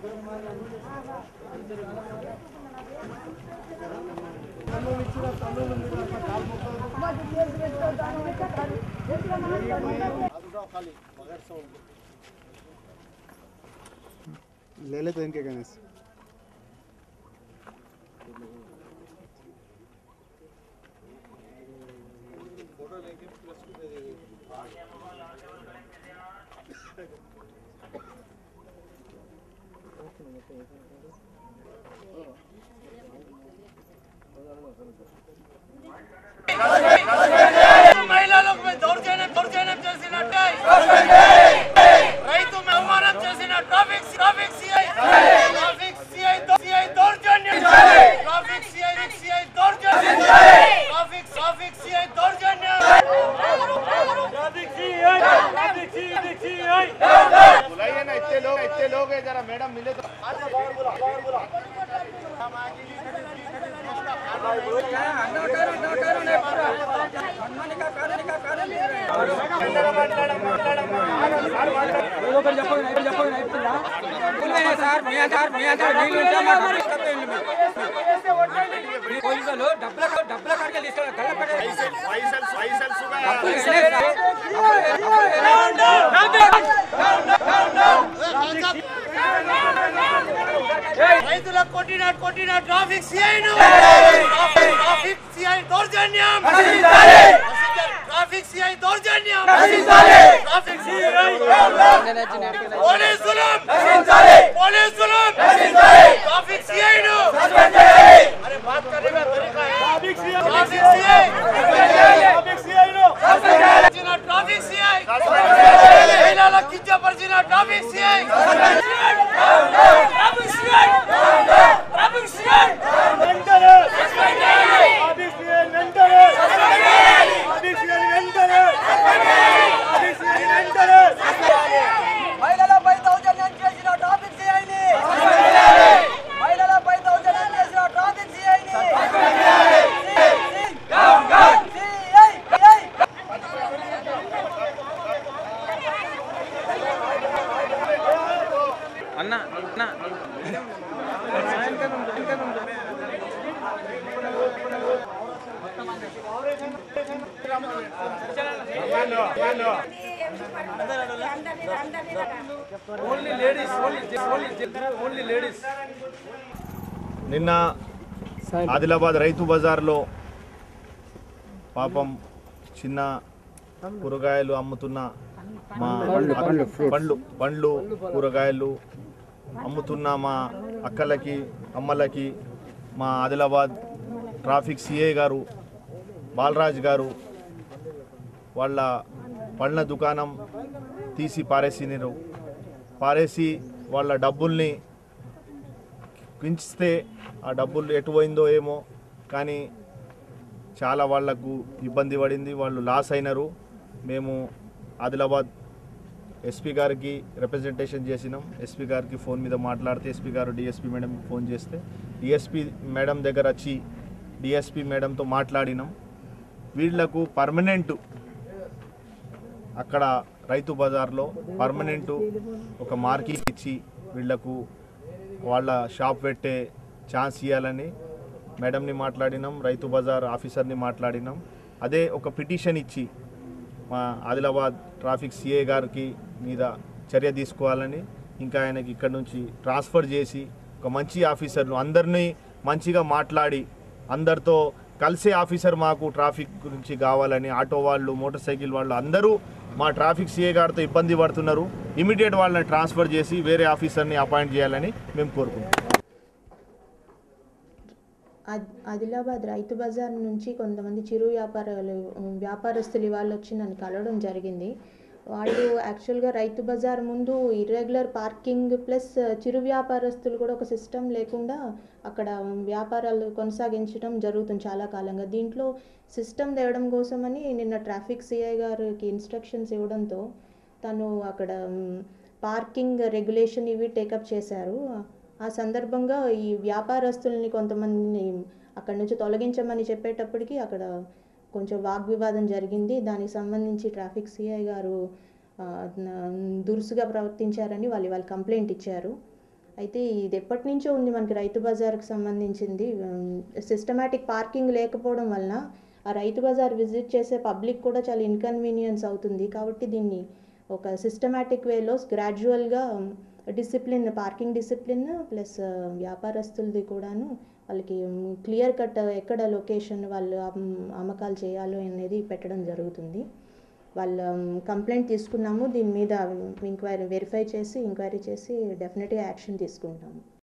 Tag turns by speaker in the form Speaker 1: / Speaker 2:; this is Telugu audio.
Speaker 1: ले ले तो इनके कहने से
Speaker 2: మహిళలకు మీద దౌర్జన్యం దౌర్జన్యం చేసినట్టే రైతు అవమానం చేసిన traffic traffic CI traffic CI CI దౌర్జన్యం ట్రాఫిక్ సిఐ సిఐ దౌర్జన్యం ట్రాఫిక్ ట్రాఫిక్ సిఐ దౌర్జన్యం ట్రాఫిక్ సిఐ ట్రాఫిక్ సిఐ
Speaker 3: बुलाइए ना इतने लोग इतने लोग है जरा मैडम मिले तो
Speaker 4: పోలీసులు డబ్బుల డబ్బుల కాడికి తీసుకెళ్ళి గల్లపెట్టే
Speaker 3: फैसल फैसल सुबह
Speaker 2: రైతులకు కొట్టిన కొట్టిన ట్రాఫిక్ సిఐను ట్రాఫిక్ సిఐ దౌర్జన్యం ట్రాఫిక్ సిఐ దౌర్జన్యం ట్రాఫిక్ సిఐ పోలీసులు పోలీసులు ట్రాఫిక్ సిఐను అరే బాత్ करने में तरीका है traffic CI traffic CI traffic CI नो జిన ట్రాఫిక్ సిఐ మహిళల కించపరిచిన traffic CI traffic CI traffic CI వెంటనే ట్రాఫిక్ సిఐ వెంటనే ట్రాఫిక్ సిఐ వెంటనే ట్రాఫిక్ సిఐ వెంటనే
Speaker 4: మహిళలపై దౌర్జన్యం చేసిన ట్రాఫిక్ సిఐని మహిళలపై దౌర్జన్యం చేసిన ట్రాఫిక్ సిఐని
Speaker 5: అన్న అన్న only ladies only only only ladies
Speaker 3: నిన్న ఆదిలాబాద్ రైతు బజార్లో పాపం చిన్న కూరగాయలు అమ్ముతున్న మా పండ్లు పండ్లు కూరగాయలు అమ్ముతున్న మా అక్కలకి అమ్మలకి మా ఆదిలాబాద్ ట్రాఫిక్ సిఐ గారు బాలరాజ్ గారు వాళ్ళ పండ్ల దుకాణం తీసి పారేసినారు పారేసి వాళ్ళ డబ్బుల్ని పెంచితే ఆ డబ్బులు ఎటు పోయిందో ఏమో కానీ చాలా వాళ్లకు ఇబ్బంది పడింది వాళ్ళు లాస్ అయినారు మేము ఆదిలాబాద్ ఎస్పీ గారికి రిప్రజెంటేషన్ చేసినాం ఎస్పీ గారికి ఫోన్ మీద మాట్లాడితే ఎస్పీ గారు డిఎస్పీ మేడంకి ఫోన్ చేస్తే డిఎస్పీ మేడం దగ్గర వచ్చి డిఎస్పీ మేడంతో మాట్లాడినాం వీళ్లకు పర్మనెంట్ అక్కడ రైతు బజార్లో పర్మనెంట్ ఒక మార్కింగ్ ఇచ్చి వీళ్లకు వాళ్ళ షాప్ పెట్టే ఛాన్స్ ఇవ్వాలని మేడంని మాట్లాడినాం రైతు బజార్ ఆఫీసర్ని మాట్లాడినాం అదే ఒక పిటిషన్ ఇచ్చి మా ఆదిలాబాద్ ట్రాఫిక్ సిఏ గారికి మీద చర్య తీసుకోవాలని ఇంకా ఆయనకి ఇక్కడ నుంచి ట్రాన్స్ఫర్ చేసి ఒక మంచి ఆఫీసర్ను అందరినీ మంచిగా మాట్లాడి అందరితో కలిసే ఆఫీసర్ మాకు ట్రాఫిక్ గురించి కావాలని ఆటో వాళ్ళు మోటార్ సైకిల్ వాళ్ళు అందరూ మా ట్రాఫిక్ సిఏ గారితో ఇబ్బంది పడుతున్నారు ఇమీడియట్ వాళ్ళని ట్రాన్స్ఫర్ చేసి వేరే ఆఫీసర్ని అపాయింట్ చేయాలని మేము కోరుకుంటున్నాం
Speaker 6: ఆద్- ఆదిలాబాద్ రైతు బజార్ నుంచి కొంతమంది చిరు వ్యాపారాలు వ్యాపారస్తులు వాళ్ళు వచ్చి నన్ను కలవడం జరిగింది వాళ్ళు యాక్చువల్గా రైతు బజార్ ముందు ఇర్రెగ్యులర్ పార్కింగ్ ప్లస్ చిరు వ్యాపారస్తులు కూడా ఒక సిస్టమ్ లేకుండా అక్కడ వ్యాపారాలు కొనసాగించడం జరుగుతుంది చాలా కాలంగా దీంట్లో సిస్టమ్ తేవడం కోసమని నిన్న ట్రాఫిక్ సిఐ గారికి ఇన్స్ట్రక్షన్స్ ఇవ్వడంతో తను అక్కడ మ్, పార్కింగ్ రెగ్యులేషన్ ఇవి టేకప్ చేశారు ఆ సందర్భంగా ఈ వ్యాపారస్తుల్ని కొంతమందిని అక్కడి నుంచి తొలగించమని చెప్పేటప్పటికి అక్కడ కొంచెం వాగ్వివాదం జరిగింది దానికి సంబంధించి ట్రాఫిక్ సిఐ గారు ఆ, న- దురుసుగా ప్రవర్తించారని వాళ్ళు వాళ్ళు కంప్లైంట్ ఇచ్చారు అయితే ఇది ఎప్పటి నుంచో ఉంది మనకి రైతు బజార్కి సంబంధించింది సిస్టమేటిక్ పార్కింగ్ లేకపోవడం వలన ఆ రైతు బజార్ విజిట్ చేసే పబ్లిక్ కూడా చాలా ఇన్కన్వీనియన్స్ అవుతుంది కాబట్టి దీన్ని ఒక సిస్టమేటిక్ వేలో గ్రాడ్యువల్గా డిసిప్లిన్ పార్కింగ్ డిసిప్లిన్ ప్లస్ వ్యాపారస్తులది కూడాను వాళ్ళకి క్లియర్ కట్ ఎక్కడ లొకేషన్ వాళ్ళు అమ్- అమ్మకాలు చేయాలో అనేది పెట్టడం జరుగుతుంది వాళ్ళ కంప్లైంట్ తీసుకున్నాము దీని మీద ఎంక్వైరీ వెరిఫై చేసి ఎంక్వైరీ చేసి డెఫినెట్గా యాక్షన్ తీసుకుంటాము